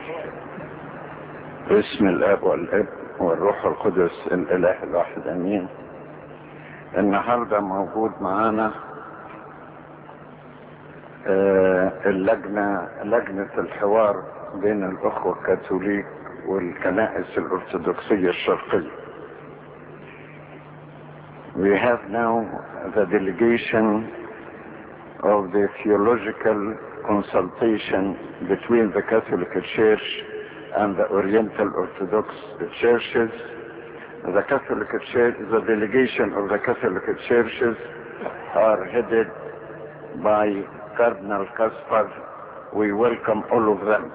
باسم الاب والاب والروح القدس الاله الواحد امين النهارده موجود معانا آه، اللجنة لجنة الحوار بين الأخوة الكاثوليك والكنائس الأرثوذكسية الشرقية. We have now the delegation of the theological consultation between the Catholic Church and the Oriental Orthodox churches. The Catholic Church, the delegation of the Catholic churches are headed by Cardinal Caspar. We welcome all of them.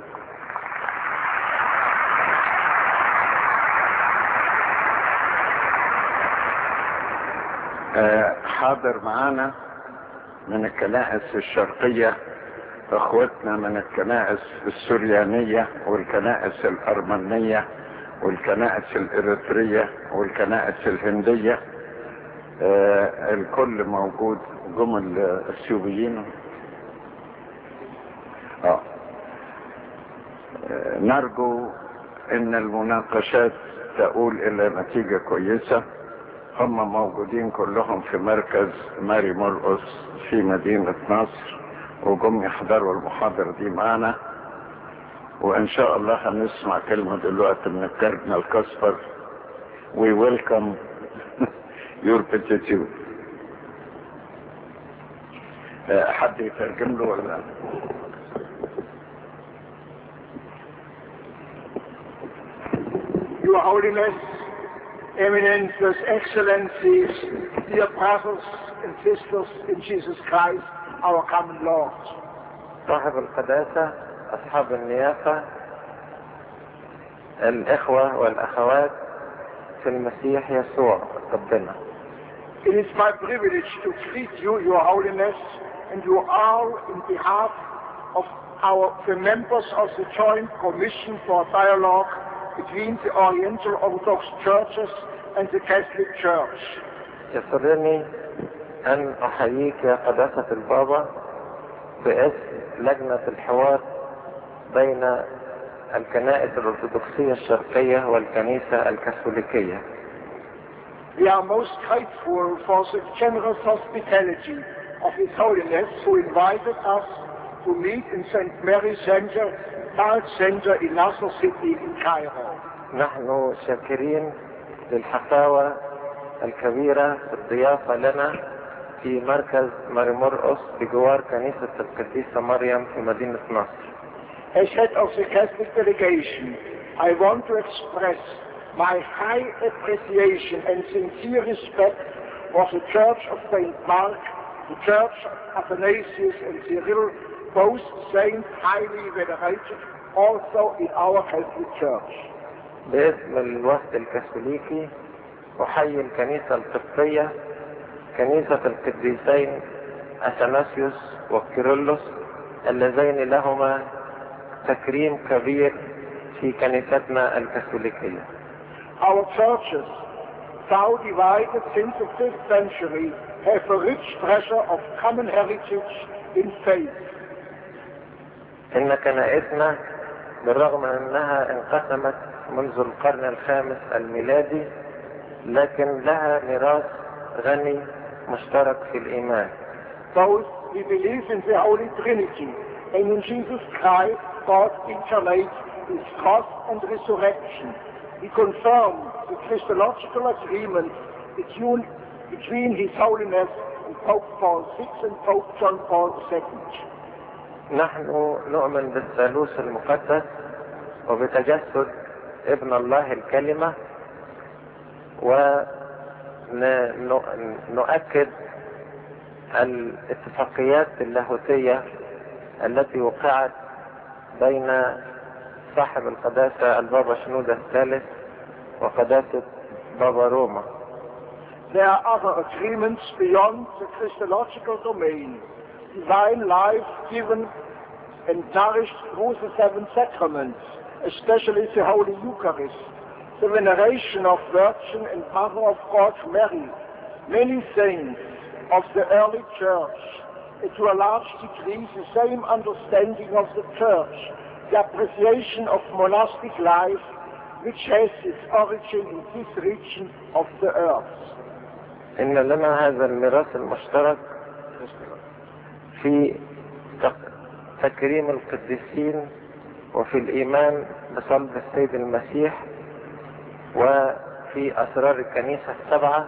آه، حاضر معانا من الكنائس الشرقية اخوتنا من الكنائس السريانية والكنائس الارمنية والكنائس الاريترية والكنائس الهندية آه، الكل موجود جم السيوبيين آه. آه، نرجو ان المناقشات تؤول الى نتيجة كويسة هم موجودين كلهم في مركز ماري مرقس في مدينة نصر وجم يحضروا المحاضرة دي معانا وان شاء الله هنسمع كلمة دلوقتي من الكاردينال كاسبر we welcome your petition آه، حد يترجم له ولا Your Holiness, Eminences, Excellencies, dear brothers and sisters in Jesus Christ, our common Lord. صاحب القداسة أصحاب النيافة الإخوة والأخوات في المسيح يسوع ربنا It is my privilege to greet you, Your Holiness, and you all in behalf of our the members of the Joint Commission for Dialogue between the Oriental Orthodox Churches and the Catholic Church. يسرني أن أحييك يا قداسة البابا باسم لجنة الحوار بين الكنائس الأرثوذكسية الشرقية والكنيسة الكاثوليكية We are most grateful for the generous hospitality of His Holiness who invited us to meet in St. Mary's Center, Art Center in Nasser City in Cairo. نحن شاكرين للحفاوة الكبيرة في الضيافة لنا في مركز ماري مرقس بجوار كنيسة القديسة مريم في مدينة نصر As head of the Catholic delegation, I want to express my high appreciation and sincere respect for the Church of St. Mark, the Church of Athanasius and Cyril, both saints highly venerated also in our Catholic Church. باسم الوفد الكاثوليكي أحيي الكنيسة القبطية كنيسة القديسين أثناسيوس وكيرلس اللذين لهما تكريم كبير في كنيستنا الكاثوليكية Our churches, now divided since the 5th century, have a rich treasure of common heritage in faith. إن كنائسنا بالرغم من أنها انقسمت منذ القرن الخامس الميلادي لكن لها ميراث غني مشترك في الإيمان Both we believe in the Holy Trinity and in Jesus Christ, God incarnate, His cross and resurrection. We confirm the Christological agreement between, between His Holiness and Pope Paul VI and Pope John Paul II. نحن نؤمن بالثالوث المقدس وبتجسد ابن الله الكلمة ونؤكد الاتفاقيات اللاهوتية التي وقعت بين صاحب القداسة البابا شنودة الثالث وقداسة بابا روما There are other agreements beyond the Christological domain. Divine life given and nourished through the seven sacraments, especially the Holy Eucharist, the veneration of Virgin and Mother of God Mary, many saints of the early church, and to a large degree the same understanding of the church the appreciation of monastic life which has its origin in this region of the earth. إن لنا هذا الميراث المشترك في تق- تكريم القديسين وفي الإيمان بصلب السيد المسيح وفي أسرار الكنيسة السبعة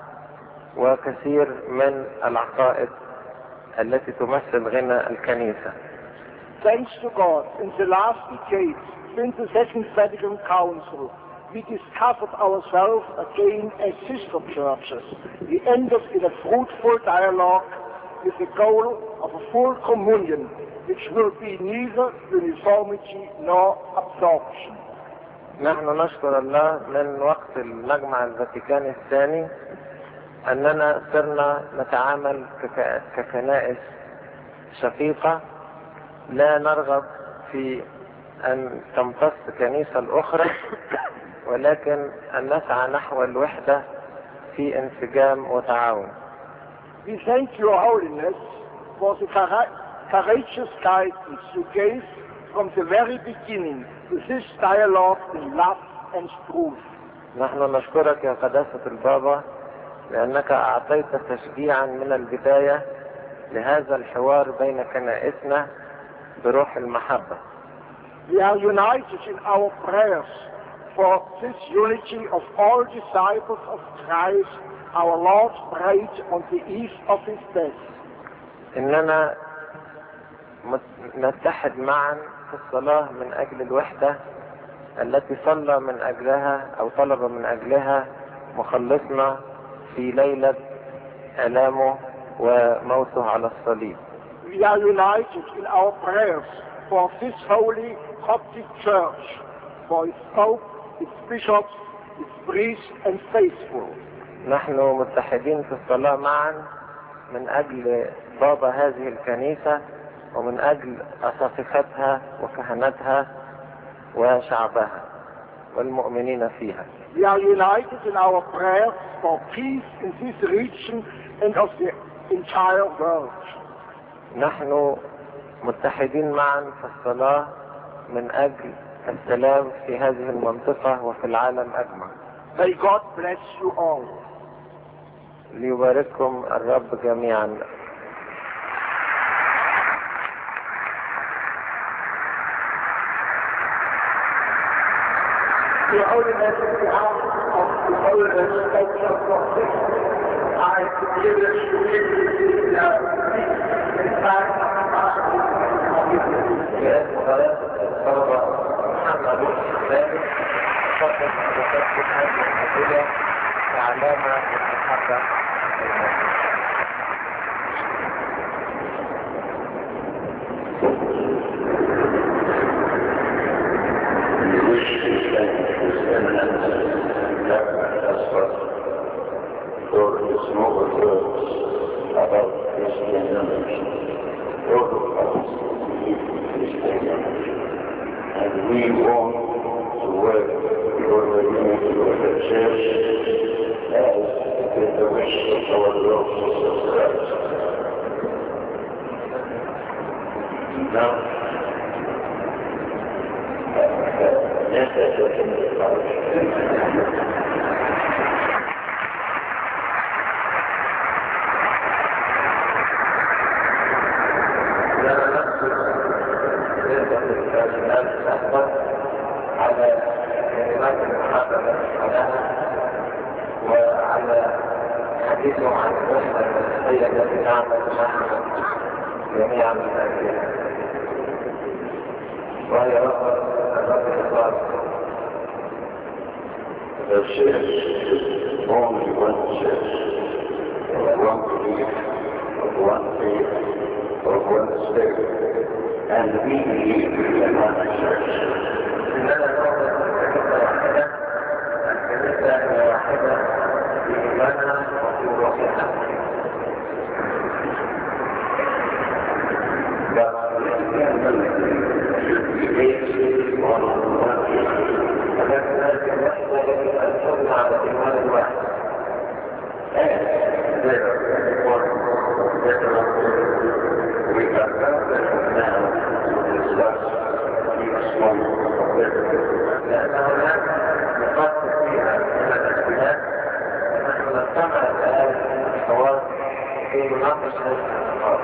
وكثير من العقائد التي تمثل غنى الكنيسة Thanks to God, in the last decades, since the Second Vatican Council, we discovered ourselves again as sister churches. We ended in a fruitful dialogue with the goal of a full communion, which will be neither uniformity nor absorption. نحن نشكر الله من وقت المجمع الفاتيكاني الثاني أننا صرنا نتعامل كك- ككنائس شقيقة لا نرغب في أن تمتص كنيسة الأخرى ولكن أن نسعى نحو الوحدة في انسجام وتعاون We thank your holiness for the coura- courageous guidance you gave from the very beginning to this dialogue in love and truth. نحن نشكرك يا قداسة البابا لأنك أعطيت تشجيعا من البداية لهذا الحوار بين كنائسنا بروح المحبة We are united in our prayers for this unity of all disciples of Christ our Lord prayed on the eve of his death. إننا مت- نتحد معا في الصلاة من أجل الوحدة التي صلى من أجلها أو طلب من أجلها مخلصنا في ليلة ألامه وموته على الصليب We are united in our prayers for this holy Coptic church, for its pope, its bishops, its priests and faithful. نحن متحدين في الصلاة معا من أجل بابا هذه الكنيسة ومن أجل أساقفتها وكهنتها وشعبها والمؤمنين فيها We are united in our prayers for peace in this region and of the entire world. نحن متحدين معا في الصلاة من أجل السلام في هذه المنطقة وفي العالم أجمع May God bless you all. ليبارككم الرب جميعا Your Holiness, on behalf of the Holiness Sculpture Project, I privilege to give you the peace and fact علامة المحبة We wish to thank His Eminence, Governor Esper, for his noble words about Christian unity. All of us believe in Christian unity. And we want to work for the unity of the Church as it is the wish of our Lord Jesus Christ. Now, على كلمات المحبة لها وعلى حديثه عن الوحدة المسيحية التي نعمل معها جميعا من أجلها وهي رغبة الرب الصالح The church is only one church, of one belief, of one faith, of one spirit, and we believe in one church. إننا نؤمن بكنيسة واحدة الكنيسة هي واحدة في إيمانها وفي روحها ولكن هذه الوحدة يجب أن تبنى على الإيمان الواحد We have gathered now to discuss the لأن هناك نقاط كثيرة من الأسئلة نحن نستمع الآن الحوار في نناقش هذه النقاط.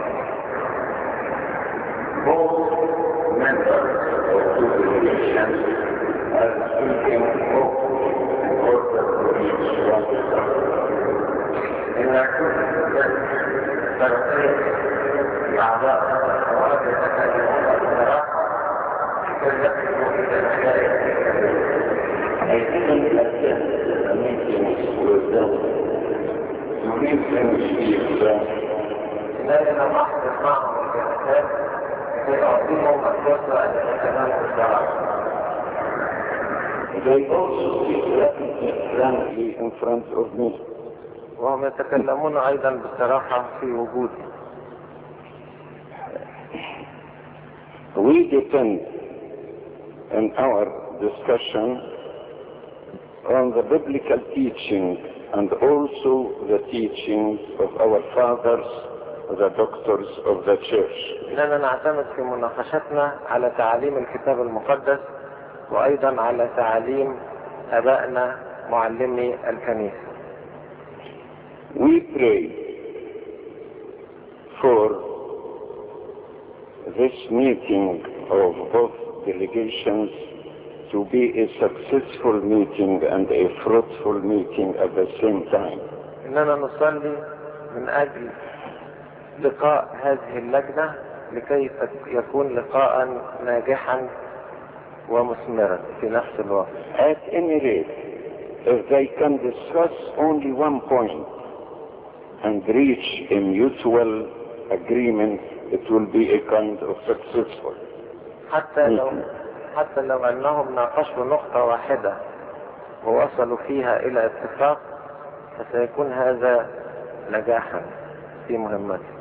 Both members of two delegations are speaking openly in order to reach one another. إن كل طرفين أعضاء الحوار يتكلمون بصراحة يتكلموا إلى الخارج I didn't attend the meetings with them to give them feedback لكن لم أحضر معهم الجلسات لكي أعطيهم الفرصة أن يتكلموا بصراحة They also speak frankly in front of me. وهم يتكلمون أيضا بصراحة في وجودي We depend in our discussion on the biblical teaching and also the teachings of our fathers, the doctors of the church. إننا نعتمد في مناقشتنا على تعاليم الكتاب المقدس وأيضا على تعاليم أبائنا معلمي الكنيسة We pray for this meeting of both delegations to be a successful meeting and a fruitful meeting at the same time. إننا نصلي من أجل لقاء هذه اللجنة لكي يكون لقاء ناجحا ومثمرا في نفس الوقت At any rate, if they can discuss only one point and reach a mutual agreement, it will be a kind of successful. حتى لو حتى لو أنهم ناقشوا نقطة واحدة ووصلوا فيها إلى اتفاق فسيكون هذا نجاحا في مهمته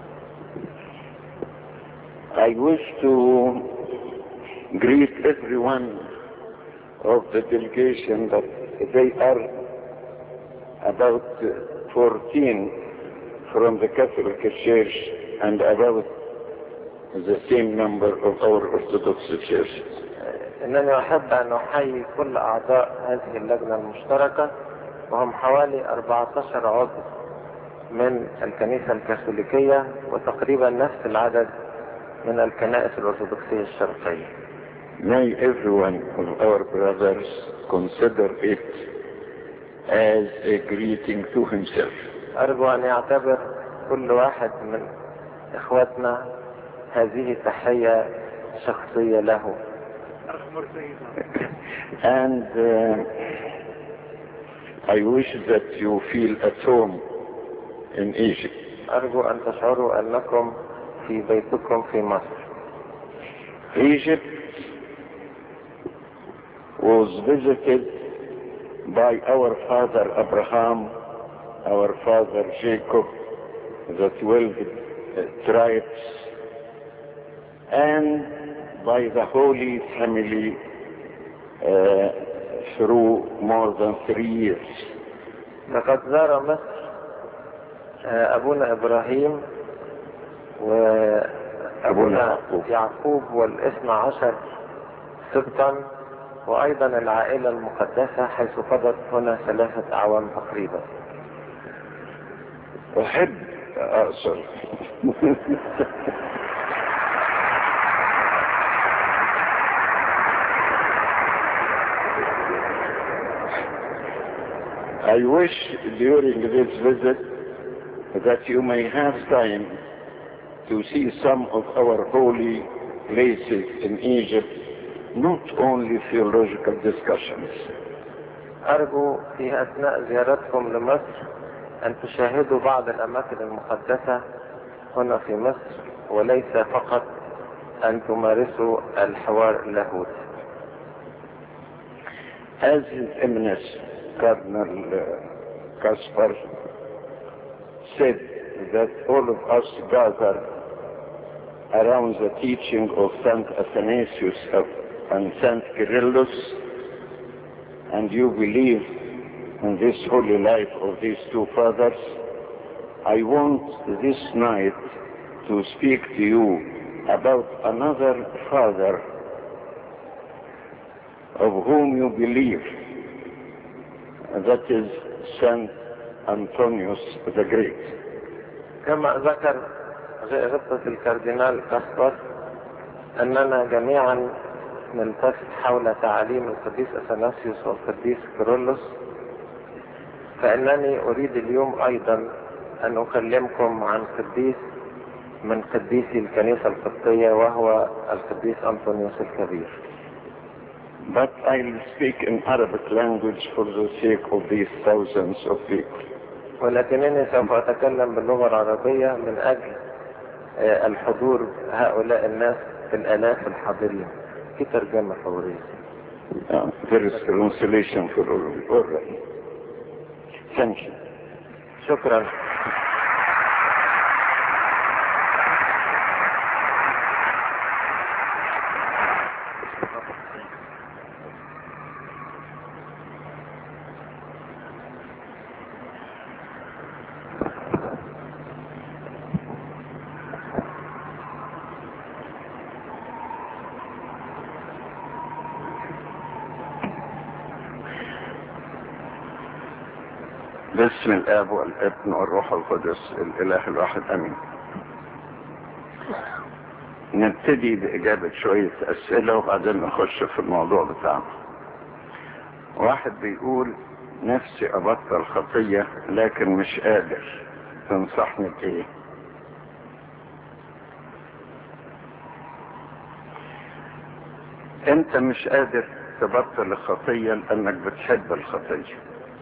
I wish to greet everyone of the delegation that they are about 14 from the Catholic Church and about the same number of our Orthodox Church. إنني أحب أن أحيي كل أعضاء هذه اللجنة المشتركة وهم حوالي 14 عضو من الكنيسة الكاثوليكية وتقريبا نفس العدد من الكنائس الأرثوذكسية الشرقية May everyone of our brothers consider it as a greeting to himself. أرجو أن يعتبر كل واحد من إخواتنا هذه تحية شخصية له and uh, I wish that you feel at home in Egypt. أرجو أن تشعروا أنكم في بيتكم في مصر Egypt was visited by our father Abraham, our father Jacob, the twelve uh, tribes, and by the Holy Family uh, through more than three years. لقد زار مصر آه، أبونا إبراهيم وأبونا يعقوب. يعقوب والاثنى عشر سبطا وأيضا العائلة المقدسة حيث قضت هنا ثلاثة أعوام تقريبا أحب أقصر I wish during this visit that you may have time to see some of our holy places in Egypt, not only theological discussions. أرجو في أثناء زيارتكم لمصر أن تشاهدوا بعض الأماكن المقدسة هنا في مصر وليس فقط أن تمارسوا الحوار اللاهوتي As His Eminence Cardinal uh, Caspar said that all of us gather around the teaching of Saint Athanasius of, and Saint Kyrillus, and you believe in this holy life of these two fathers, I want this night to speak to you about another father of whom you believe, that is Saint Antonius the Great. كما ذكر غبطة الكاردينال كاسبر أننا جميعا نلتف حول تعاليم القديس أثناسيوس والقديس كيرلس فإنني أريد اليوم أيضا أن أكلمكم عن قديس من قديسي الكنيسة القبطية وهو القديس أنطونيوس الكبير But I'll speak in Arabic language for the sake of these thousands of people. ولكنني سوف أتكلم باللغة العربية من أجل آه، الحضور هؤلاء الناس الآلاف الحاضرين في ترجمة فورية Uh, there is translation for all, all right. Thank you. شكرا باسم الاب والابن والروح القدس الاله الواحد امين نبتدي باجابة شوية اسئلة وبعدين نخش في الموضوع بتاعنا واحد بيقول نفسي ابطل خطية لكن مش قادر تنصحني بايه انت مش قادر تبطل الخطية لانك بتحب الخطية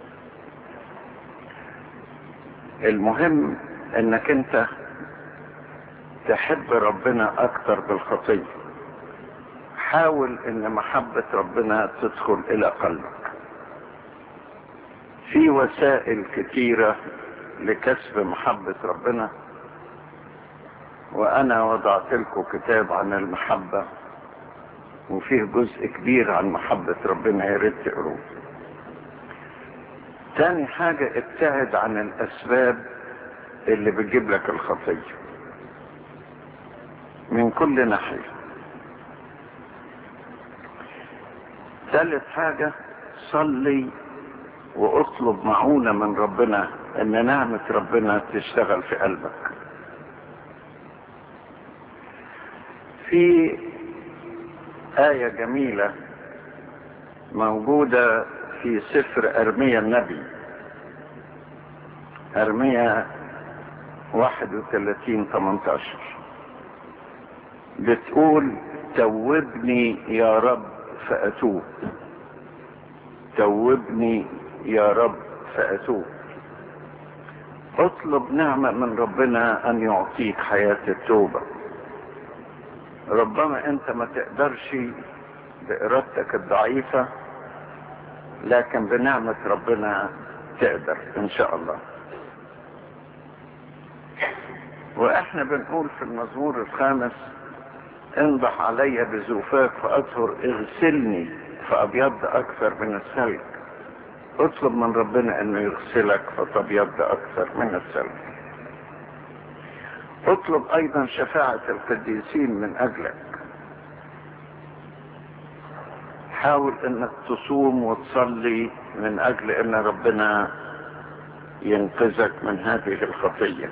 المهم انك انت تحب ربنا اكتر بالخطية حاول ان محبة ربنا تدخل الى قلبك في وسائل كتيرة لكسب محبة ربنا وانا وضعت لكم كتاب عن المحبة وفيه جزء كبير عن محبة ربنا يا ريت تقروه تاني حاجة ابتعد عن الاسباب اللي بتجيب لك الخطية من كل ناحية ثالث حاجة صلي واطلب معونة من ربنا ان نعمة ربنا تشتغل في قلبك في آية جميلة موجودة في سفر أرميا النبي أرميا 31 18 بتقول توبني يا رب فأتوب توبني يا رب فأتوب اطلب نعمة من ربنا أن يعطيك حياة التوبة ربما أنت ما تقدرش بإرادتك الضعيفة لكن بنعمة ربنا تقدر ان شاء الله واحنا بنقول في المزمور الخامس انضح علي بزوفاك فاطهر اغسلني فابيض اكثر من الثلج اطلب من ربنا انه يغسلك فتبيض اكثر من الثلج اطلب ايضا شفاعة القديسين من اجلك حاول انك تصوم وتصلي من اجل ان ربنا ينقذك من هذه الخطية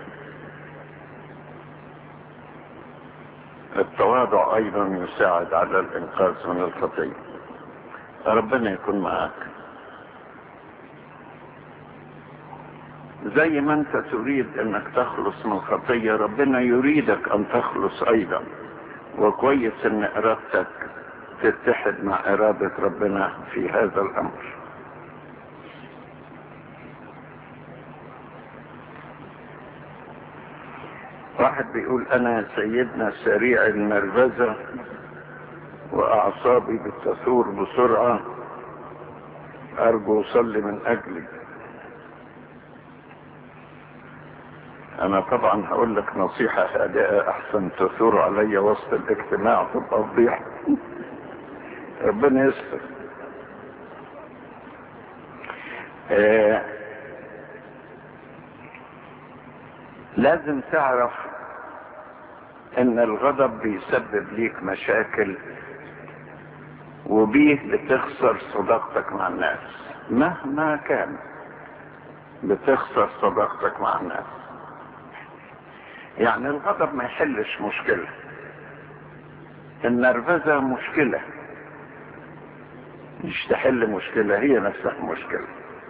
التواضع ايضا يساعد على الانقاذ من الخطية ربنا يكون معك زي ما انت تريد انك تخلص من الخطية ربنا يريدك ان تخلص ايضا وكويس ان ارادتك تتحد مع ارادة ربنا في هذا الامر واحد بيقول انا سيدنا سريع المربزة واعصابي بتثور بسرعة ارجو صلي من اجلي انا طبعا هقول لك نصيحة هادئة احسن تثور علي وسط الاجتماع تبقى فضيحة ربنا يستر آه لازم تعرف ان الغضب بيسبب ليك مشاكل وبيه بتخسر صداقتك مع الناس مهما كان بتخسر صداقتك مع الناس يعني الغضب ما يحلش مشكلة النرفزة مشكلة مش تحل مشكلة هي نفسها مشكلة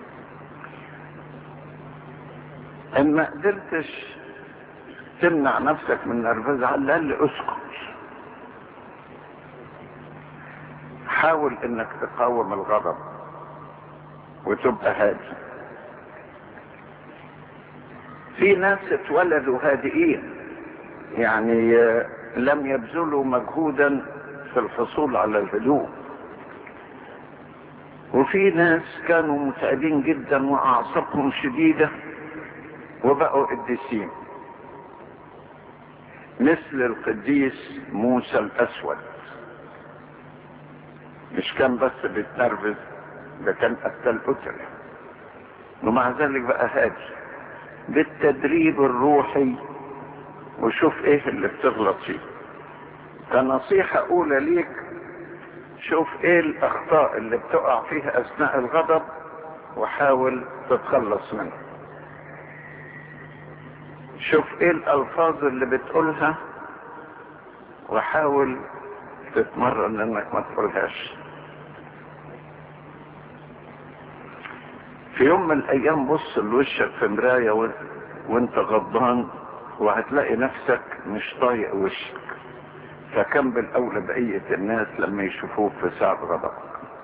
ان ما قدرتش تمنع نفسك من النرفزة على الاقل اسكت حاول انك تقاوم الغضب وتبقى هادي في ناس اتولدوا هادئين يعني لم يبذلوا مجهودا في الحصول على الهدوء وفي ناس كانوا متعبين جدا واعصابهم شديدة وبقوا قديسين مثل القديس موسى الاسود مش كان بس بيتنرفز ده كان قتل قتل ومع ذلك بقى هادي بالتدريب الروحي وشوف ايه اللي بتغلط فيه كنصيحة اولى ليك شوف ايه الاخطاء اللي بتقع فيها اثناء الغضب وحاول تتخلص منها شوف ايه الالفاظ اللي بتقولها وحاول تتمرن انك ما تقولهاش في يوم من الايام بص لوشك في مراية و... وانت غضبان وهتلاقي نفسك مش طايق وشك فكم بالاولى بقية الناس لما يشوفوك في ساعة غضبك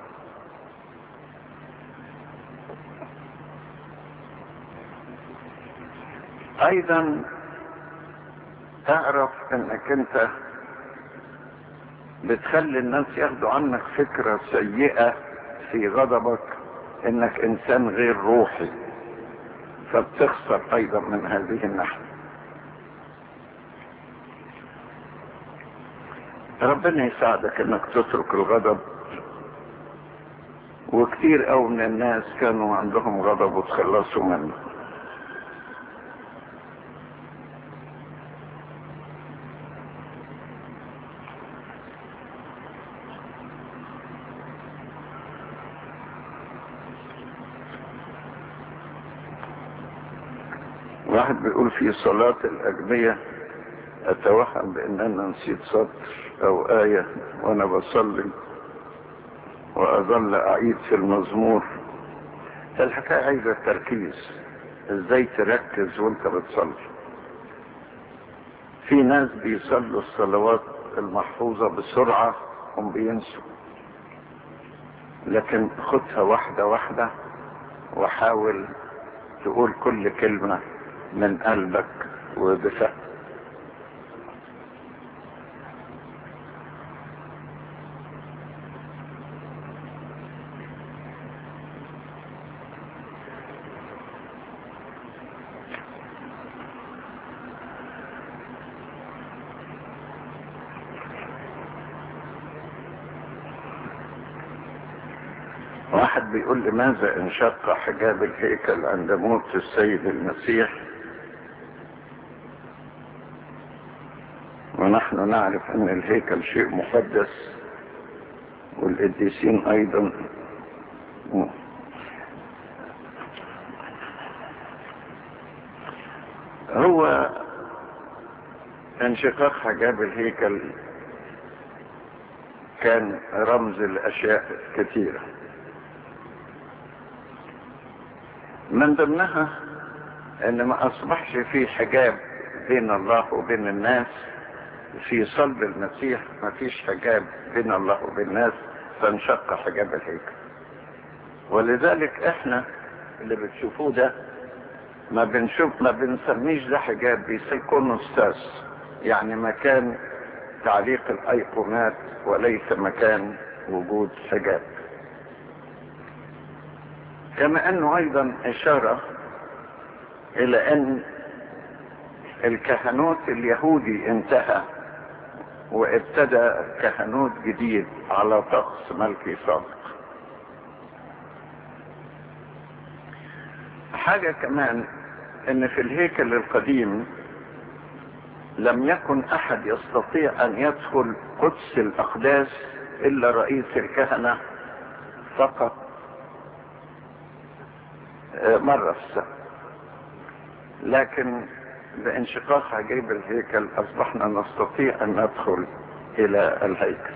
ايضا اعرف انك انت بتخلي الناس ياخدوا عنك فكرة سيئة في غضبك انك انسان غير روحي فبتخسر ايضا من هذه الناحية ربنا يساعدك انك تترك الغضب وكتير قوي من الناس كانوا عندهم غضب وتخلصوا منه واحد بيقول في صلاة الأجنية أتوهم بأن أنا نسيت سطر أو آية وأنا بصلي وأظل أعيد في المزمور الحكاية عايزة تركيز إزاي تركز وأنت بتصلي في ناس بيصلوا الصلوات المحفوظة بسرعة هم بينسوا لكن خدها واحدة واحدة وحاول تقول كل كلمة من قلبك وبفهم واحد بيقول لماذا انشق حجاب الهيكل عند موت السيد المسيح ونحن نعرف ان الهيكل شيء مقدس والقديسين ايضا هو انشقاق حجاب الهيكل كان رمز لاشياء كثيره من ضمنها ان ما اصبحش في حجاب بين الله وبين الناس في صلب المسيح ما فيش حجاب بين الله وبين الناس فانشق حجاب الهيكل ولذلك احنا اللي بتشوفوه ده ما بنشوف ما بنسميش ده حجاب بيسميه استاذ يعني مكان تعليق الايقونات وليس مكان وجود حجاب كما انه ايضا اشارة الى ان الكهنوت اليهودي انتهى وابتدى كهنوت جديد على طقس ملكي صادق حاجة كمان ان في الهيكل القديم لم يكن احد يستطيع ان يدخل قدس الاقداس الا رئيس الكهنة فقط مرة في السنة لكن بانشقاق عجيب الهيكل اصبحنا نستطيع ان ندخل الى الهيكل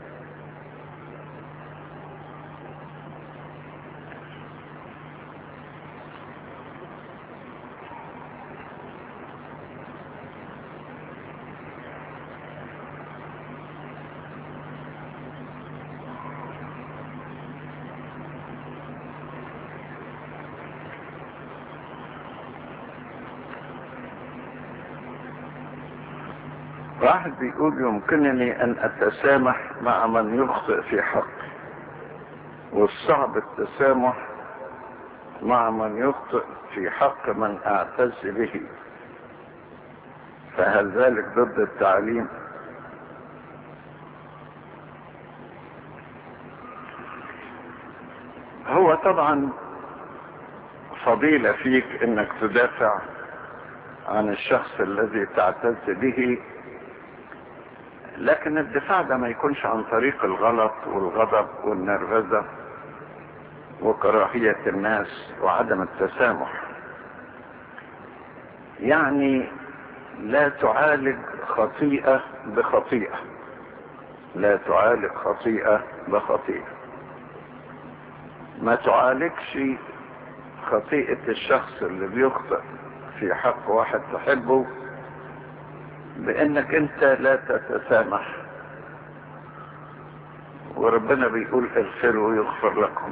واحد بيقول يمكنني ان اتسامح مع من يخطئ في حقي والصعب التسامح مع من يخطئ في حق من اعتز به فهل ذلك ضد التعليم هو طبعا فضيلة فيك انك تدافع عن الشخص الذي تعتز به لكن الدفاع ده ما يكونش عن طريق الغلط والغضب والنرفزة وكراهية الناس وعدم التسامح يعني لا تعالج خطيئة بخطيئة لا تعالج خطيئة بخطيئة ما تعالجش خطيئة الشخص اللي بيخطئ في حق واحد تحبه بانك انت لا تتسامح وربنا بيقول اغفروا يغفر لكم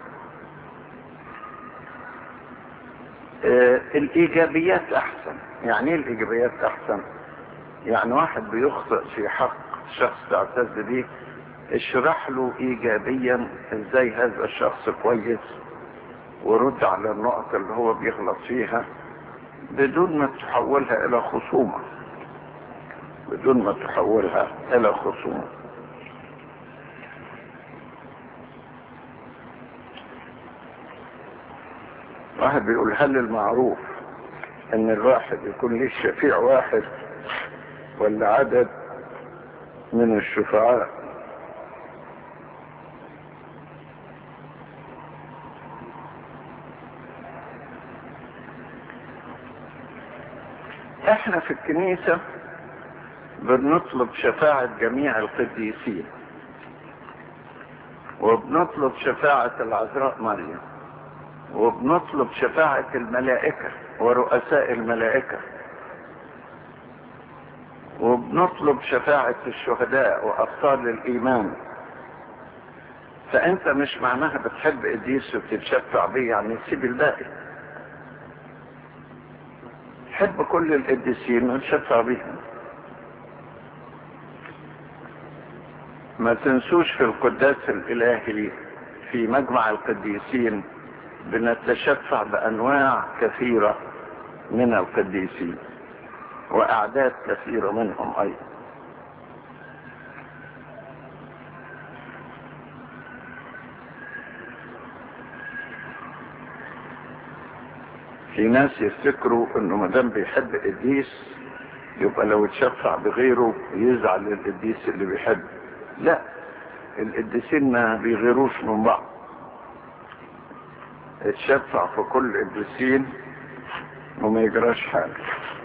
آه الايجابيات احسن يعني ايه الايجابيات احسن يعني واحد بيخطئ في حق شخص تعتز به اشرح له ايجابيا ازاي هذا الشخص كويس ورد على النقط اللي هو بيغلط فيها بدون ما تحولها الى خصومه بدون ما تحولها الى خصومة واحد بيقول هل المعروف ان الواحد يكون ليه شفيع واحد ولا عدد من الشفعاء احنا في الكنيسه بنطلب شفاعة جميع القديسين وبنطلب شفاعة العذراء مريم وبنطلب شفاعة الملائكة ورؤساء الملائكة وبنطلب شفاعة الشهداء وأبطال الإيمان فأنت مش معناها بتحب قديس وتتشفع بيه يعني تسيب الباقي حب كل القديسين وتشفع بيهم ما تنسوش في القداس الإلهي في مجمع القديسين بنتشفع بأنواع كثيرة من القديسين وأعداد كثيرة منهم أيضا في ناس يفتكروا انه مدام بيحب قديس يبقى لو اتشفع بغيره يزعل القديس اللي بيحبه لا القديسين ما بيغيروش من بعض اتشفع في كل القديسين وما يجراش حاجة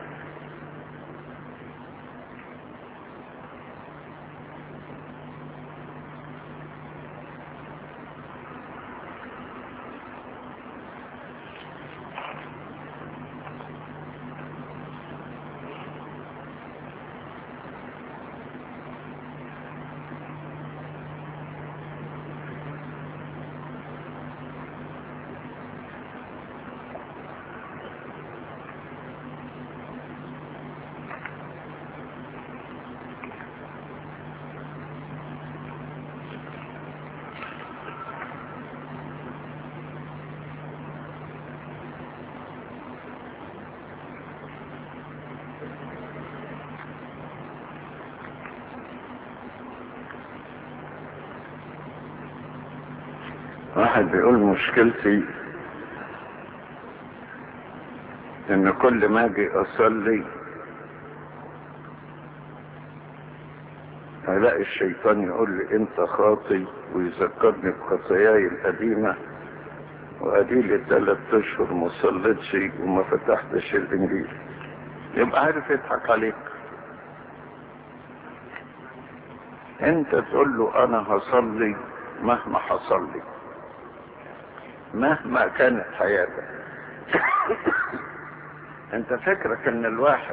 واحد بيقول مشكلتي ان كل ما اجي اصلي الاقي الشيطان يقول لي انت خاطي ويذكرني بخطاياي القديمة واديلي ثلاث اشهر ما صليتش وما فتحتش الانجيل يبقى عارف يضحك عليك انت تقول له انا هصلي مهما حصل لي مهما كانت حياتك انت فكرك ان الواحد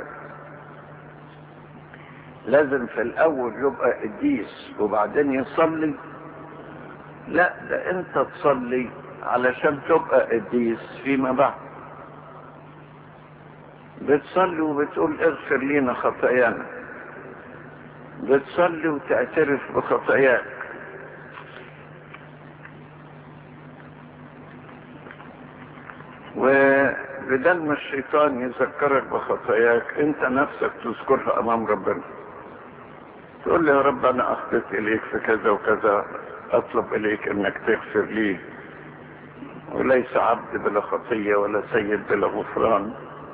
لازم في الاول يبقى قديس وبعدين يصلي لا ده انت تصلي علشان تبقى قديس فيما بعد بتصلي وبتقول اغفر لينا خطايانا بتصلي وتعترف بخطاياك وبدل ما الشيطان يذكرك بخطاياك انت نفسك تذكرها امام ربنا تقول لي يا رب انا اخطيت اليك في كذا وكذا اطلب اليك انك تغفر لي وليس عبد بلا خطية ولا سيد بلا غفران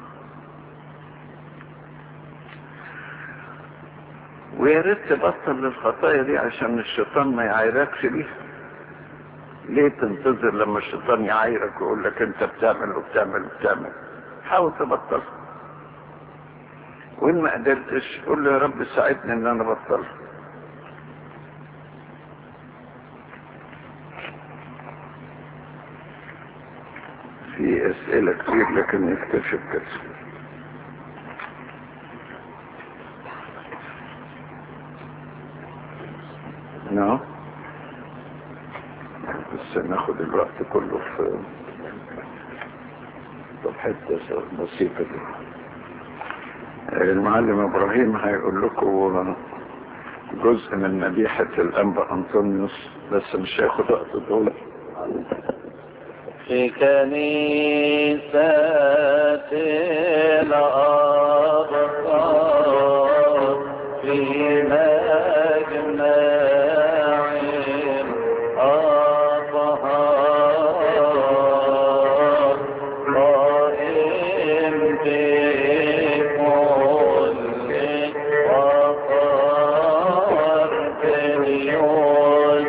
ويا ريت تبطل الخطايا دي عشان الشيطان ما يعايركش بيها ليه تنتظر لما الشيطان يعايرك ويقول لك انت بتعمل وبتعمل وبتعمل حاول تبطل وان ما قدرتش قول له يا رب ساعدني ان انا ابطل في اسئلة كتير لكن نكتشف كده نعم بس ناخد الوقت كله في طب حتة بسيطة دي المعلم ابراهيم هيقول لكم جزء من مديحة الانبا انطونيوس بس مش هياخد وقت طويل في كنيسة الأبصار في مجمع الأطهار قائم بكل وقار بنيون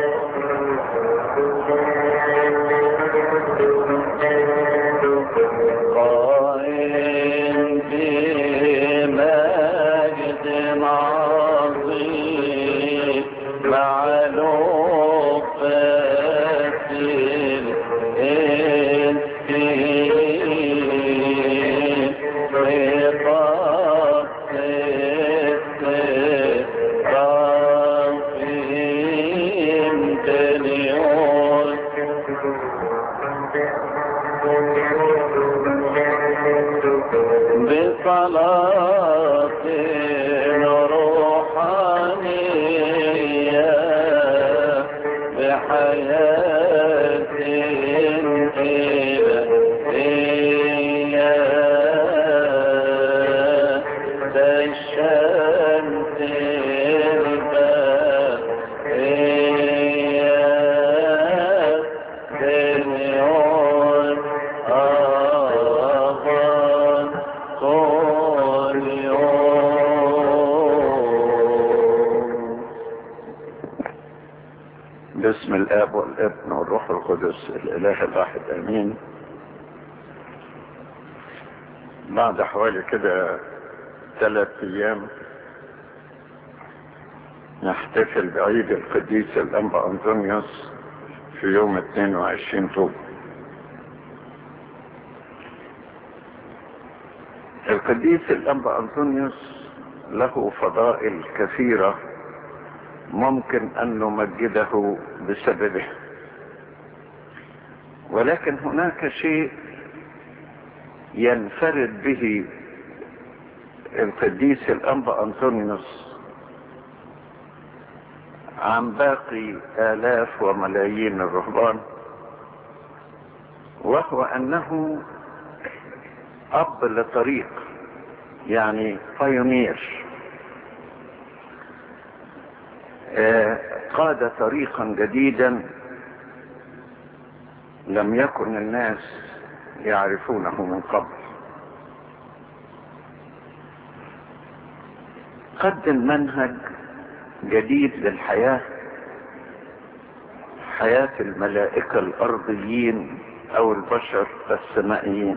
قائم بمجد عظيم معلوم فاسل السين بطاق السين تليون بصلاة روحانية بحياة إلهية دشنت البرية دنيون أغان كل يوم باسم الاب والابن والروح القدس الاله الواحد امين بعد حوالي كده ثلاث ايام نحتفل بعيد القديس الانبا انطونيوس في يوم 22 طوب القديس الانبا انطونيوس له فضائل كثيره ممكن ان نمجده بسببه ولكن هناك شيء ينفرد به القديس الانبا انطونيوس عن باقي الاف وملايين الرهبان وهو انه اب لطريق يعني بايونير قاد طريقا جديدا لم يكن الناس يعرفونه من قبل قدم منهج جديد للحياة حياة الملائكة الأرضيين أو البشر السمائيين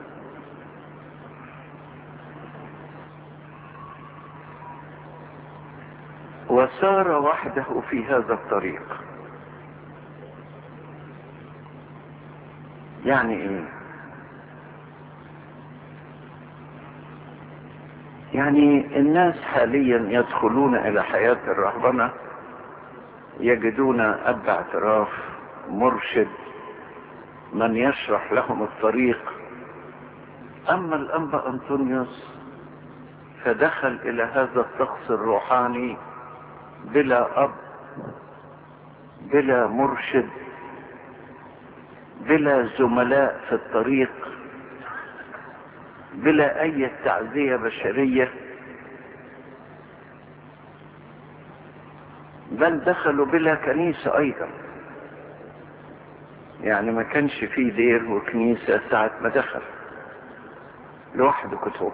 وسار وحده في هذا الطريق يعني ايه يعني الناس حاليا يدخلون الى حياة الرهبنة يجدون اب اعتراف مرشد من يشرح لهم الطريق اما الانبا انطونيوس فدخل الى هذا الطقس الروحاني بلا اب بلا مرشد بلا زملاء في الطريق بلا اي تعزية بشرية بل دخلوا بلا كنيسة ايضا يعني ما كانش فيه دير وكنيسة ساعة ما دخل لوحده كتب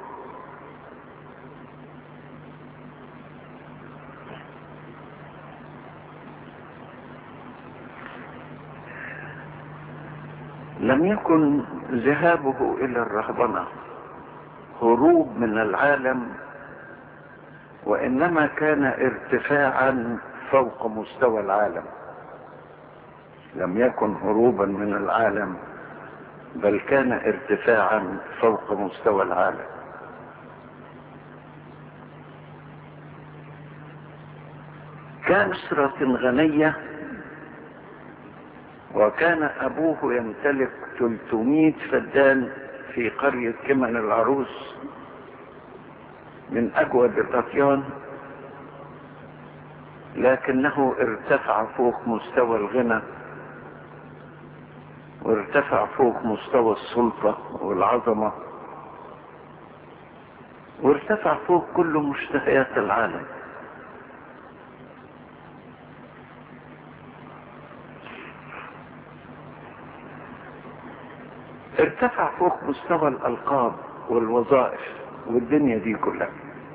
لم يكن ذهابه الى الرهبنه هروب من العالم وانما كان ارتفاعا فوق مستوى العالم لم يكن هروبا من العالم بل كان ارتفاعا فوق مستوى العالم كان اسرة غنية وكان ابوه يمتلك 300 فدان في قرية كمن العروس من اجود الاطيان لكنه ارتفع فوق مستوى الغنى وارتفع فوق مستوى السلطة والعظمة وارتفع فوق كل مشتهيات العالم ارتفع فوق مستوى الألقاب والوظائف والدنيا دي كلها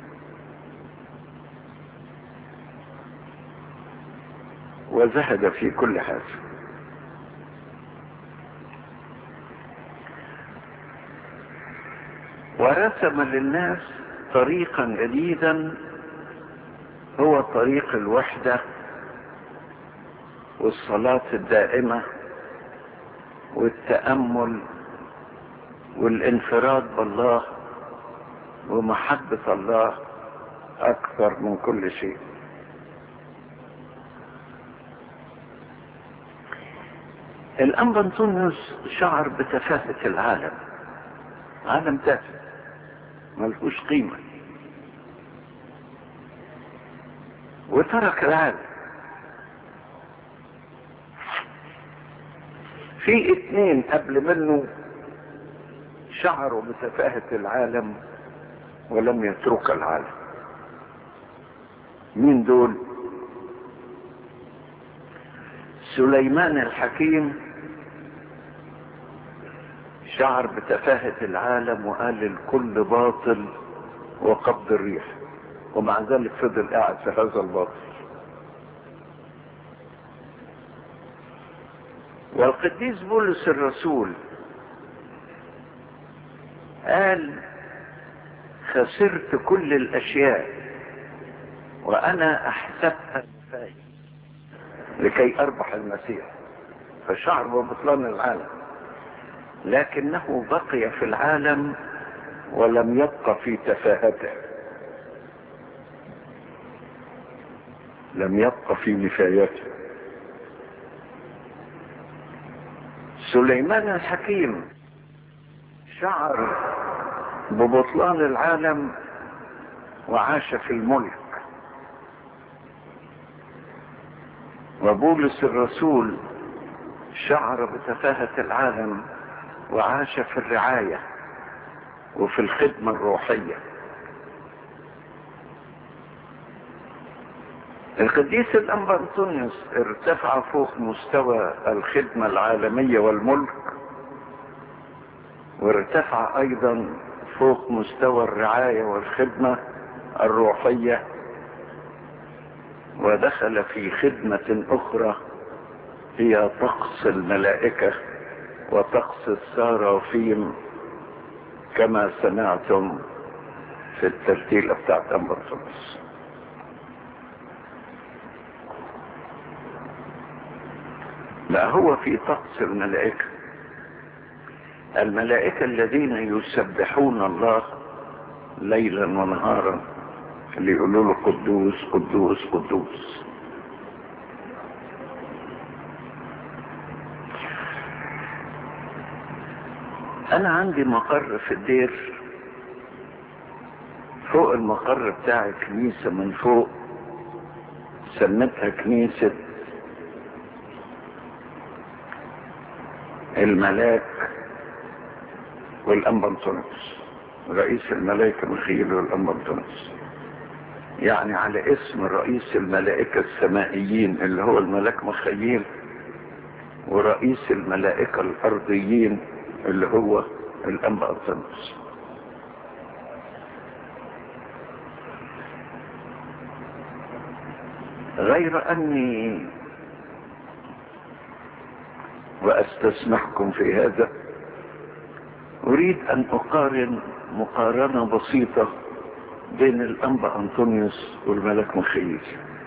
وزهد في كل هذا ورسم للناس طريقا جديدا هو طريق الوحدة والصلاة الدائمة والتأمل والانفراد بالله ومحبة الله أكثر من كل شيء الأنبا أنطونيوس شعر بتفاهة العالم عالم تافه ملهوش قيمة وترك العالم في اثنين قبل منه شعروا بتفاهة العالم ولم يترك العالم مين دول سليمان الحكيم شعر بتفاهة العالم وقال الكل باطل وقبض الريح ومع ذلك فضل قاعد في هذا الباطل والقديس بولس الرسول قال خسرت كل الاشياء وانا احسبها نفاية لكي اربح المسيح فشعر ببطلان العالم لكنه بقي في العالم ولم يبقى في تفاهته لم يبقى في نفايته سليمان الحكيم شعر ببطلان العالم وعاش في الملك وبولس الرسول شعر بتفاهة العالم وعاش في الرعاية وفي الخدمة الروحية القديس الأنبا أنطونيوس ارتفع فوق مستوى الخدمة العالمية والملك وارتفع أيضا فوق مستوى الرعاية والخدمة الروحية ودخل في خدمة أخرى هي طقس الملائكة وطقس السارافيم كما سمعتم في الترتيل بتاعت أمبرتونس لا هو في طقس الملائكة الملائكة الذين يسبحون الله ليلا ونهارا اللي يقولوا له قدوس قدوس قدوس انا عندي مقر في الدير فوق المقر بتاعي كنيسة من فوق سميتها كنيسة الملاك والأمبنتونس رئيس الملائكة مخيل والأمبنتونس يعني على اسم رئيس الملائكة السمائيين اللي هو الملاك مخيل ورئيس الملائكة الأرضيين اللي هو الأمبنتونس غير أني وأستسمحكم في هذا أريد أن أقارن مقارنة بسيطة بين الأنبا أنطونيوس والملك مخيل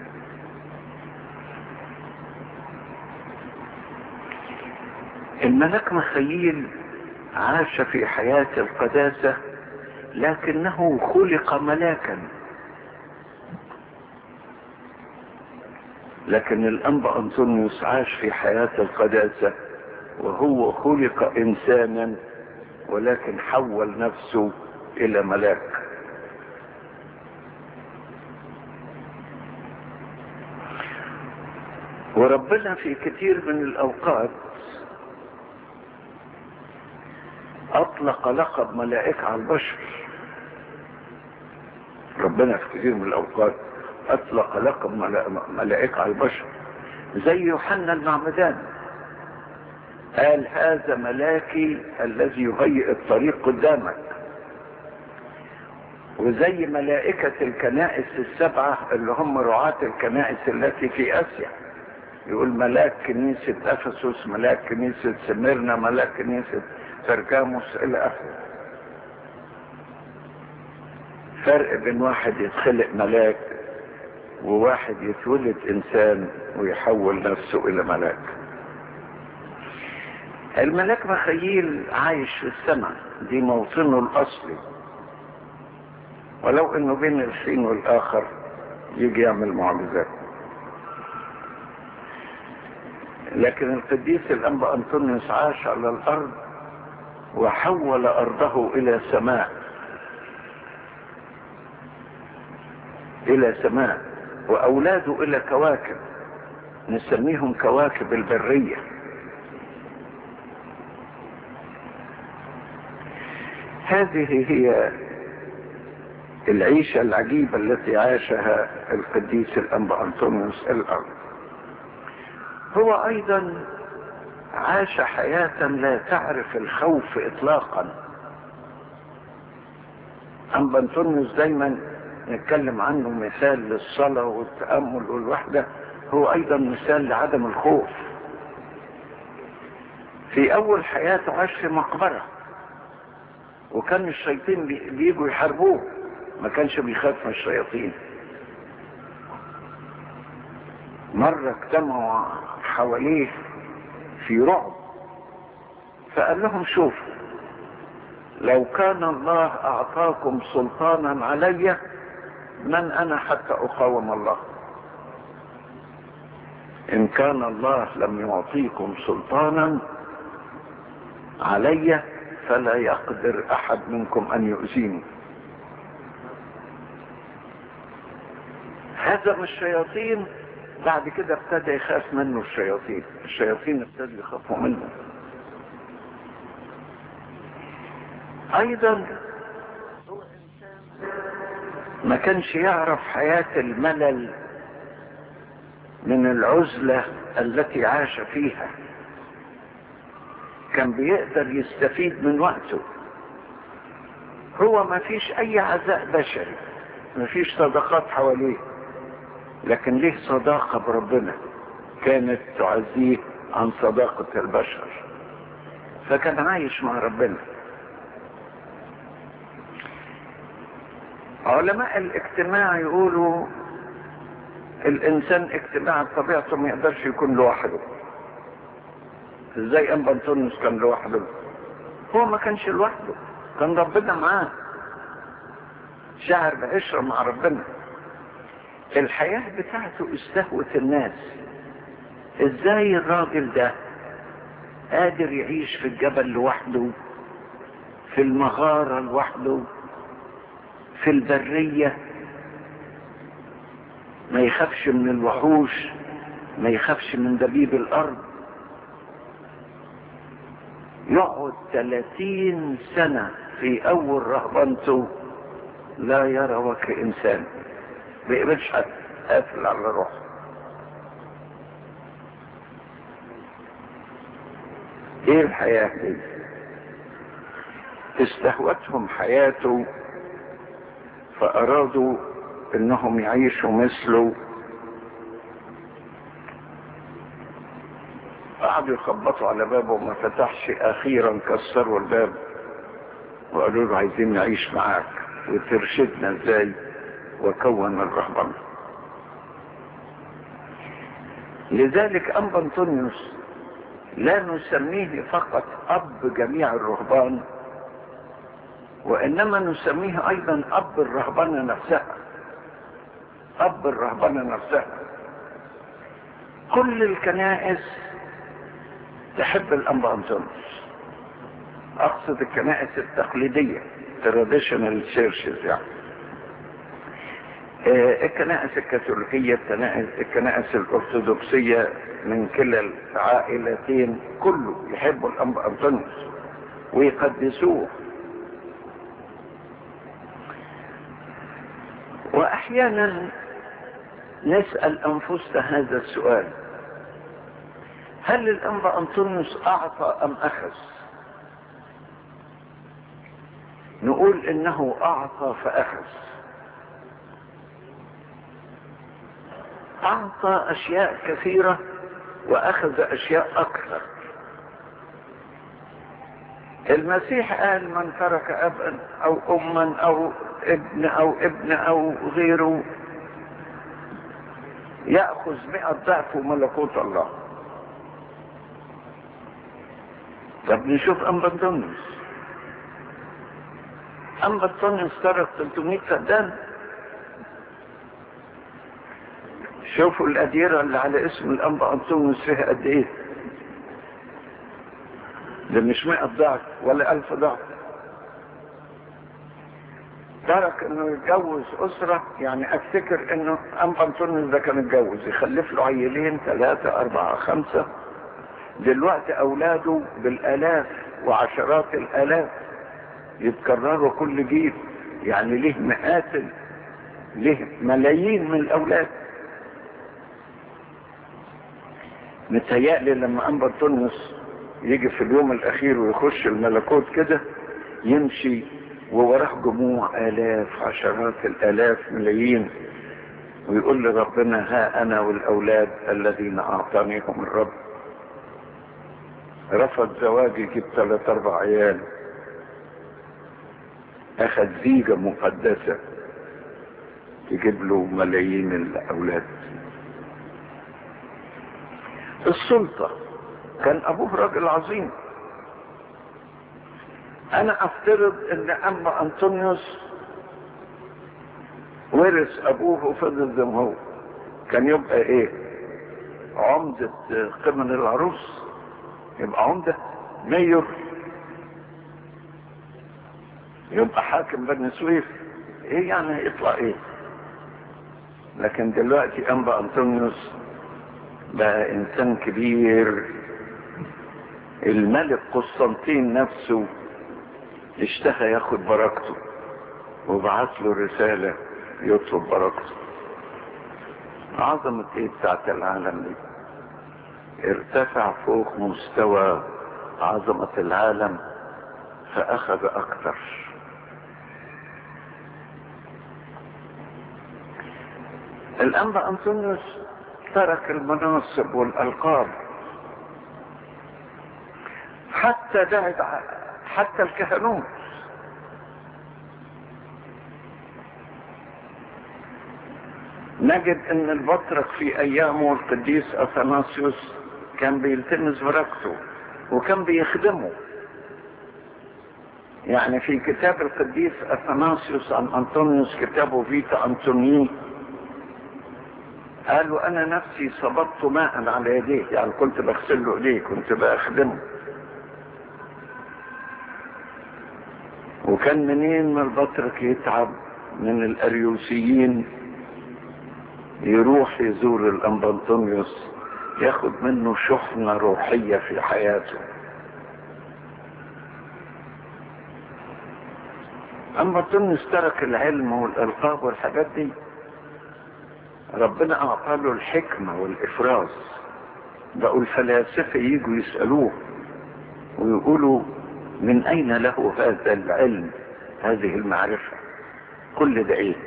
الملك مخيل عاش في حياة القداسة لكنه خلق ملاكا لكن الأنبا أنطونيوس عاش في حياة القداسة وهو خلق إنسانا ولكن حول نفسه إلى ملاك وربنا في كثير من الأوقات أطلق لقب ملائكة على البشر ربنا في كثير من الأوقات أطلق لقب ملائكة على البشر زي يوحنا المعمدان قال هذا ملاكي الذي يهيئ الطريق قدامك وزي ملائكة الكنائس السبعة اللي هم رعاة الكنائس التي في آسيا يقول ملاك كنيسة أفسس ملاك كنيسة سميرنا ملاك كنيسة فرجاموس إلى آخره فرق بين واحد يتخلق ملاك وواحد يتولد إنسان ويحول نفسه إلى ملاك الملاك مخيل عايش في السماء دي موطنه الأصلي ولو انه بين الحين والاخر يجي يعمل معجزات لكن القديس الانبا انطونيوس عاش على الارض وحول ارضه الى سماء الى سماء واولاده الى كواكب نسميهم كواكب البريه هذه هي العيشة العجيبة التي عاشها القديس الأنبا أنطونيوس الأرض هو أيضا عاش حياة لا تعرف الخوف إطلاقا أنبا أنطونيوس دايما نتكلم عنه مثال للصلاة والتأمل والوحدة هو أيضا مثال لعدم الخوف في أول حياته عاش في مقبرة وكان الشياطين بيجوا يحاربوه ما كانش بيخاف من الشياطين مرة اجتمعوا حواليه في رعب فقال لهم شوفوا لو كان الله اعطاكم سلطانا علي من انا حتى اقاوم الله ان كان الله لم يعطيكم سلطانا علي فلا يقدر احد منكم ان يؤذيني هزم الشياطين بعد كده ابتدى يخاف منه الشياطين الشياطين ابتدوا يخافوا منه ايضا ما كانش يعرف حياة الملل من العزلة التي عاش فيها كان بيقدر يستفيد من وقته هو ما فيش اي عزاء بشري ما فيش صدقات حواليه لكن ليه صداقة بربنا كانت تعزيه عن صداقة البشر فكان عايش مع ربنا علماء الاجتماع يقولوا الانسان اجتماع بطبيعته ما يقدرش يكون لوحده ازاي ام بنطونس كان لوحده هو ما كانش لوحده كان ربنا معاه شعر بعشرة مع ربنا الحياة بتاعته استهوت الناس ازاي الراجل ده قادر يعيش في الجبل لوحده في المغارة لوحده في البرية ما يخافش من الوحوش ما يخافش من دبيب الارض يقعد 30 سنة في اول رهبنته لا يرى وجه انسان ما يقبلش حد قافل على روحه ايه الحياة دي استهوتهم حياته فارادوا انهم يعيشوا مثله قعدوا يخبطوا على بابه وما فتحش اخيرا كسروا الباب وقالوا له عايزين نعيش معاك وترشدنا ازاي وكون الرهبنة لذلك أنبا أنطونيوس لا نسميه فقط أب جميع الرهبان وإنما نسميه أيضا أب الرهبنة نفسها أب الرهبنة نفسها كل الكنائس تحب الأنبا أنطونيوس أقصد الكنائس التقليدية traditional churches يعني الكنائس الكاثوليكية الكنائس, الكنائس الأرثوذكسية من كلا العائلتين كله يحبوا الأنبا أنطونيوس ويقدسوه وأحيانا نسأل أنفسنا هذا السؤال هل الأنبا أنطونيوس أعطى أم أخذ نقول إنه أعطى فأخذ أعطى أشياء كثيرة وأخذ أشياء أكثر المسيح قال من ترك أبا أو أما أو ابن أو ابن أو غيره يأخذ مئة ضعف ملكوت الله طب نشوف أمبردونيوس أمبردونيوس ترك 300 فدان شوفوا الأديرة اللي على اسم الأنبا أنطونيوس فيها قد إيه ده مش مئة ضعف ولا ألف ضعف ترك انه يتجوز اسرة يعني افتكر انه أنبا أنطونيوس ده كان يتجوز يخلف له عيلين ثلاثة اربعة خمسة دلوقتي اولاده بالالاف وعشرات الالاف يتكرروا كل جيل يعني ليه مئات ليه ملايين من الاولاد متهيألي لما أنبا أنطونيوس يجي في اليوم الأخير ويخش الملكوت كده يمشي ووراه جموع آلاف عشرات الآلاف ملايين ويقول لربنا ها أنا والأولاد الذين أعطانيهم الرب رفض زواجي جبت ثلاث أربع عيال أخذ زيجة مقدسة تجيب له ملايين الأولاد السلطة كان أبوه راجل عظيم أنا أفترض أن أما أنطونيوس ورث أبوه وفضل زي ما هو كان يبقى إيه عمدة قمن العروس يبقى عمدة مير يبقى حاكم بني سويف ايه يعني هيطلع ايه لكن دلوقتي انبا انطونيوس بقى انسان كبير الملك قسطنطين نفسه اشتهى ياخد بركته وبعت له رسالة يطلب بركته عظمة ايه بتاعت العالم دي ارتفع فوق مستوى عظمة العالم فاخذ اكتر الأنبا أنطونيوس ترك المناصب والألقاب حتى بعد حتى الكهنوت نجد ان البطرك في ايامه القديس اثناسيوس كان بيلتمس بركته وكان بيخدمه يعني في كتاب القديس اثناسيوس عن انطونيوس كتابه فيتا انطوني قالوا انا نفسي صببت ماء على يديه يعني كنت بغسل له ايديه كنت بخدمه وكان منين ما البطرك يتعب من الاريوسيين يروح يزور الانبا انطونيوس ياخد منه شحنة روحية في حياته اما انطونيوس ترك العلم والالقاب والحاجات دي ربنا اعطى له الحكمة والافراز بقوا الفلاسفة يجوا يسألوه ويقولوا من اين له هذا العلم هذه المعرفة كل ده ايه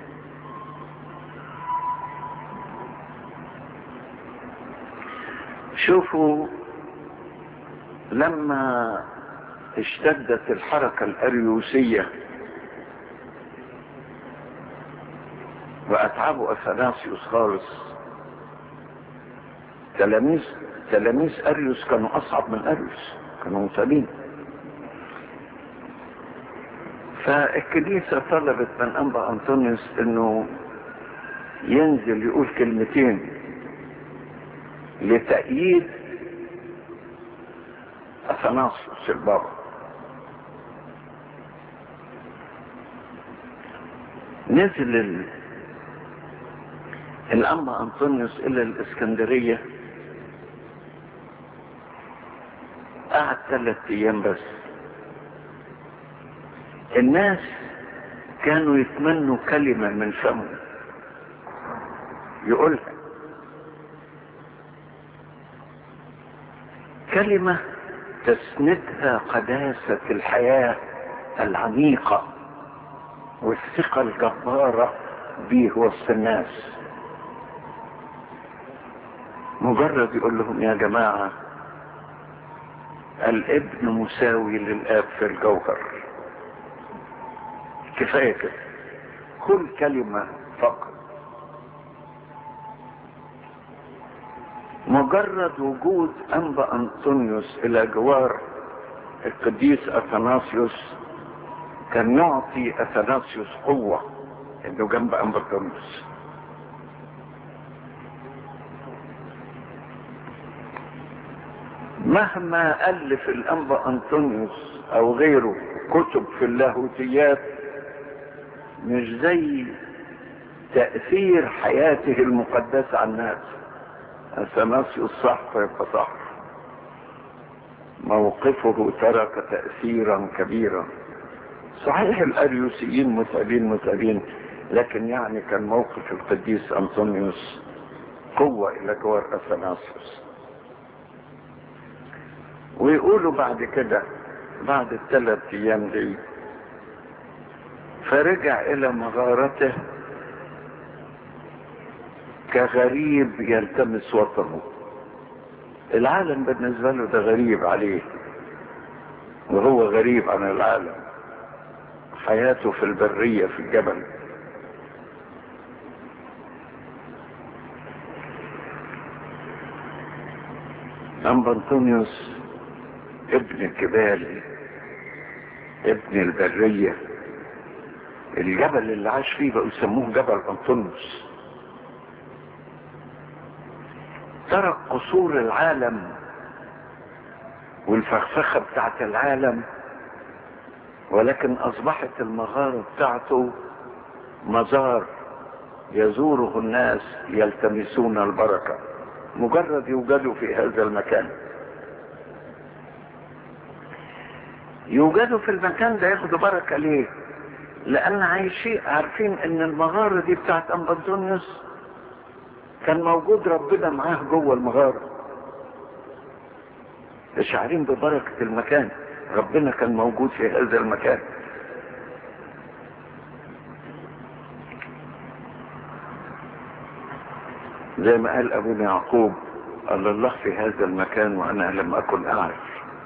شوفوا لما اشتدت الحركة الاريوسية واتعبوا اثناسيوس خالص تلاميذ تلاميذ اريوس كانوا اصعب من اريوس كانوا متعبين فالكنيسة طلبت من انبا انطونيوس انه ينزل يقول كلمتين لتأييد اثناسيوس البابا نزل ال... الأنبا أنطونيوس إلى الإسكندرية قعد ثلاث أيام بس الناس كانوا يتمنوا كلمة من فمه يقولها كلمة تسندها قداسة الحياة العميقة والثقة الجبارة به وسط الناس مجرد يقول لهم يا جماعة الابن مساوي للاب في الجوهر كفاية كده كل كلمة فقط مجرد وجود انبا انطونيوس الى جوار القديس اثناسيوس كان يعطي اثناسيوس قوة انه جنب انبا انطونيوس مهما ألف الأنبا أنطونيوس أو غيره كتب في اللاهوتيات مش زي تأثير حياته المقدسة على الناس أثناسيوس صح فيبقى صح موقفه ترك تأثيرا كبيرا صحيح الأريوسيين متعبين متعبين لكن يعني كان موقف القديس أنطونيوس قوة إلى جوار أثناسيوس ويقولوا بعد كده بعد الثلاث ايام دي فرجع الى مغارته كغريب يلتمس وطنه العالم بالنسبة له ده غريب عليه وهو غريب عن العالم حياته في البرية في الجبل أنبا أنطونيوس ابن الجبال ابن البرية الجبل اللي عاش فيه بقوا يسموه جبل أنطونيوس ترك قصور العالم والفخفخة بتاعت العالم ولكن أصبحت المغارة بتاعته مزار يزوره الناس يلتمسون البركة مجرد يوجدوا في هذا المكان يوجدوا في المكان ده ياخدوا بركة ليه لان عايشين عارفين ان المغارة دي بتاعت ام انطونيوس كان موجود ربنا معاه جوه المغارة شعرين ببركة المكان ربنا كان موجود في هذا المكان زي ما قال ابونا يعقوب قال الله في هذا المكان وانا لم اكن اعرف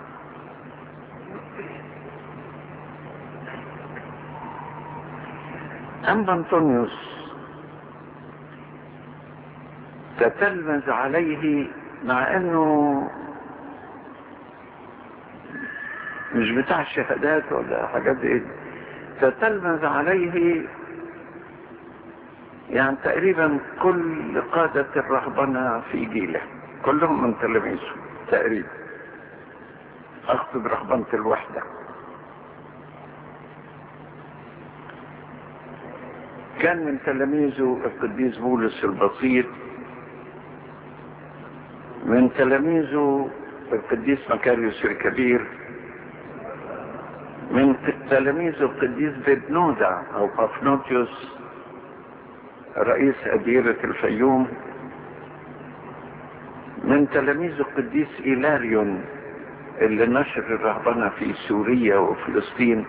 اما انطونيوس تتلمذ عليه مع انه مش بتاع الشهادات ولا حاجات ايه تتلمذ عليه يعني تقريبا كل قادة الرهبنة في جيله كلهم من تلاميذه تقريبا اقصد رهبنة الوحدة كان من تلاميذه القديس بولس البسيط من تلاميذه القديس مكاريوس الكبير من تلاميذه القديس ببنودا او بافنوتيوس رئيس أديرة الفيوم من تلاميذ القديس إيلاريون اللي نشر الرهبنة في سوريا وفلسطين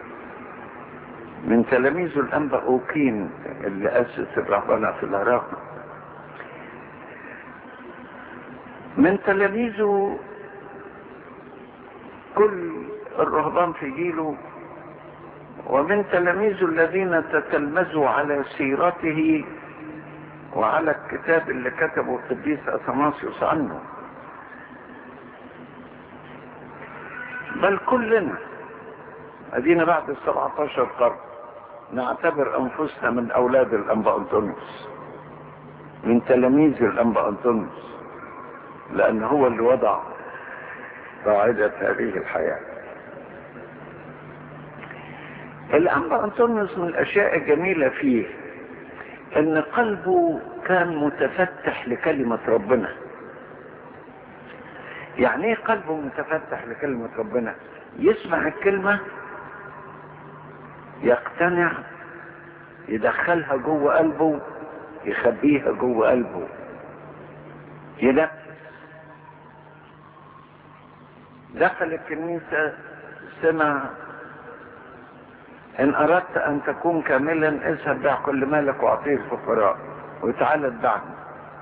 من تلاميذ الأنبا أوكين اللي أسس الرهبنة في العراق من تلاميذه كل الرهبان في جيله ومن تلاميذه الذين تتلمذوا على سيرته وعلى الكتاب اللي كتبه القديس اثناسيوس عنه بل كلنا ادينا بعد ال 17 قرن نعتبر انفسنا من اولاد الانبا انطونيوس من تلاميذ الانبا انطونيوس لان هو اللي وضع قاعده هذه الحياه الأنبا أنطونيوس من الأشياء الجميلة فيه أن قلبه كان متفتح لكلمة ربنا يعني ايه قلبه متفتح لكلمة ربنا يسمع الكلمة يقتنع يدخلها جوه قلبه يخبيها جوه قلبه ينفذ دخل الكنيسة سمع ان اردت ان تكون كاملا اذهب بيع كل مالك واعطيه الفقراء وتعالى اتبعني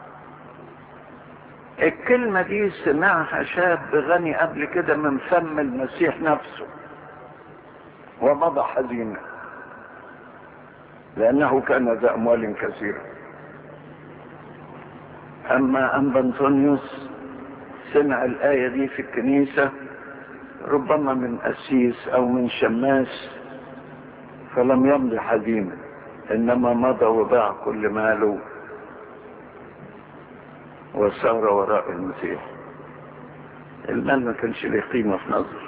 الكلمة دي سمعها شاب غني قبل كده من فم المسيح نفسه ومضى حزينا لأنه كان ذا أموال كثيرة أما أنبا أنطونيوس سمع الآية دي في الكنيسة ربما من أسيس أو من شماس فلم يمضي حزينا إنما مضى وباع كل ماله وسار وراء المسيح المال ما كانش له قيمة في نظر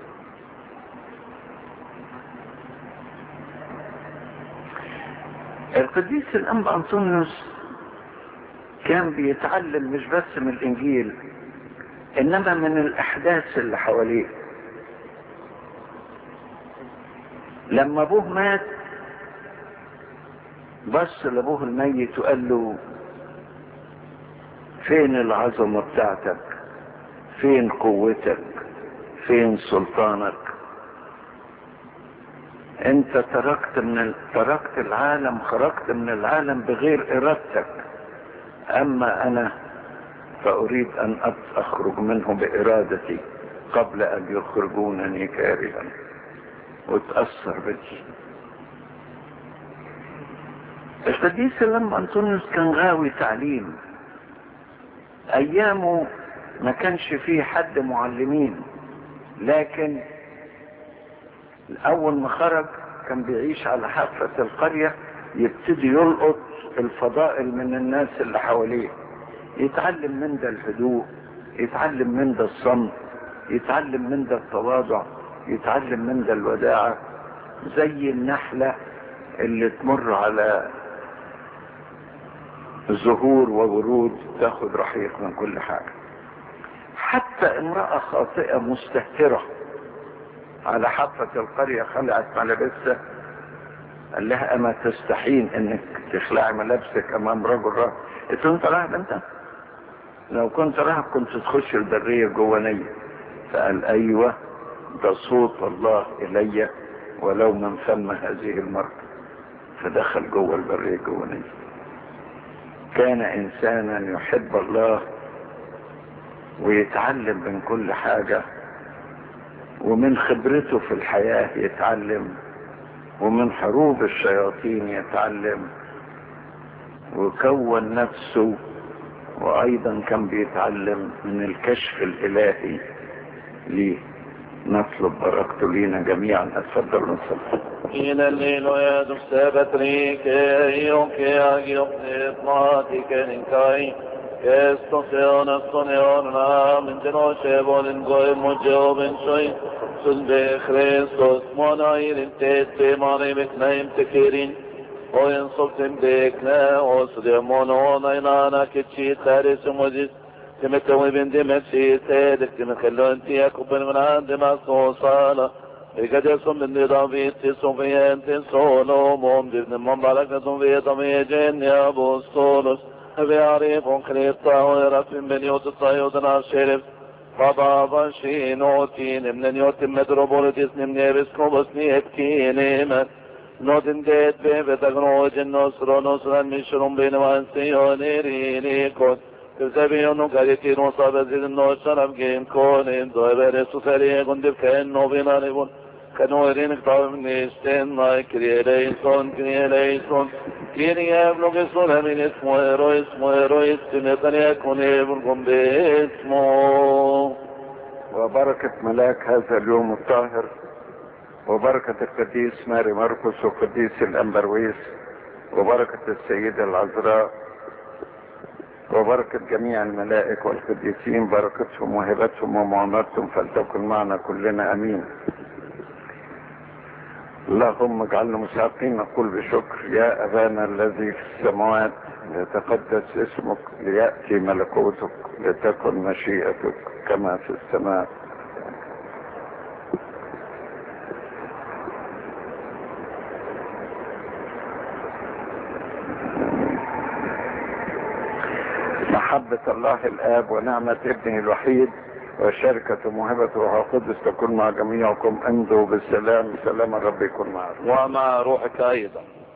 القديس الأنبا أنطونيوس كان بيتعلم مش بس من الإنجيل إنما من الأحداث اللي حواليه لما أبوه مات بص لأبوه الميت وقال له فين العظمة بتاعتك فين قوتك فين سلطانك انت تركت من ال... تركت العالم خرجت من العالم بغير ارادتك اما انا فاريد ان اخرج منه بارادتي قبل ان يخرجونني كارها وتأثر بدي القديس لما انطونيوس كان غاوي تعليم ايامه ما كانش فيه حد معلمين لكن اول ما خرج كان بيعيش على حافة القرية يبتدي يلقط الفضائل من الناس اللي حواليه يتعلم من ده الهدوء يتعلم من ده الصمت يتعلم من ده التواضع يتعلم من ده الوداعة زي النحلة اللي تمر على زهور وورود تاخد رحيق من كل حاجة حتى امرأة خاطئة مستهترة على حافة القرية خلعت ملابسها قال لها اما تستحين انك تخلعي ملابسك امام رجل راهب قلت له انت راهب انت لو كنت راهب كنت تخش البرية جوه نية فقال ايوه ده صوت الله الي ولو من فم هذه المرأة فدخل جوه البرية جوه نية كان انسانا يحب الله ويتعلم من كل حاجة ومن خبرته في الحياة يتعلم ومن حروب الشياطين يتعلم وكون نفسه وايضا كان بيتعلم من الكشف الالهي ليه نطلب بركته لينا جميعا اتفضل ونصلي إلى الليل ويدم سبتريك يوك يوك إطلاعتك نكاي كستوسيون الصنيون من جنوش بولن قوي مجوب شوي سن بخريستوس مناير انتت ماري بكنايم تكيرين وين صبتم بكنا وصدي مونون اينانا كتشي تاريس مجيس تمتوي بن دمتشي تادك تمخلو انتي اكبر من عند ما صوصالا Ikade som den David som vi inte Solomon, divne man baraka som vet om Egenia Apostolos. Vi har i konkreta och era fimbeniot och tajodarna sheriff. Baba Vashin och Tinim, den jag till metropolitis Nimnevis Kobos Nietkinimen. Notin det bevet agnogen nostro nostran mishrum benevan sioneri kot. Tusebion och gariti nosa bezid nosaram gem konin, do evere suferi gondiv ken novinarivun. Kanorin kavnisten nay krieleison krieleison Kyrie vlogeson amin ismo ero ismo ero istimetan yakun evlgum besmo وبركة ملاك هذا اليوم الطاهر وبركة القديس ماري مرقس وقديس الأنبرويس وبركة السيدة العذراء وبركة جميع الملائكة والقديسين بركتهم وهبتهم ومعونتهم فلتكن معنا كلنا أمين اللهم اجعلنا مستحقين نقول بشكر يا أبانا الذي في السماوات ليتقدس اسمك ليأتي ملكوتك لتكن مشيئتك كما في السماء محبة الله الآب ونعمة ابنه الوحيد وشركة موهبة روح القدس تكون مع جميعكم امضوا بالسلام سلام الرب يكون معكم ومع روحك أيضا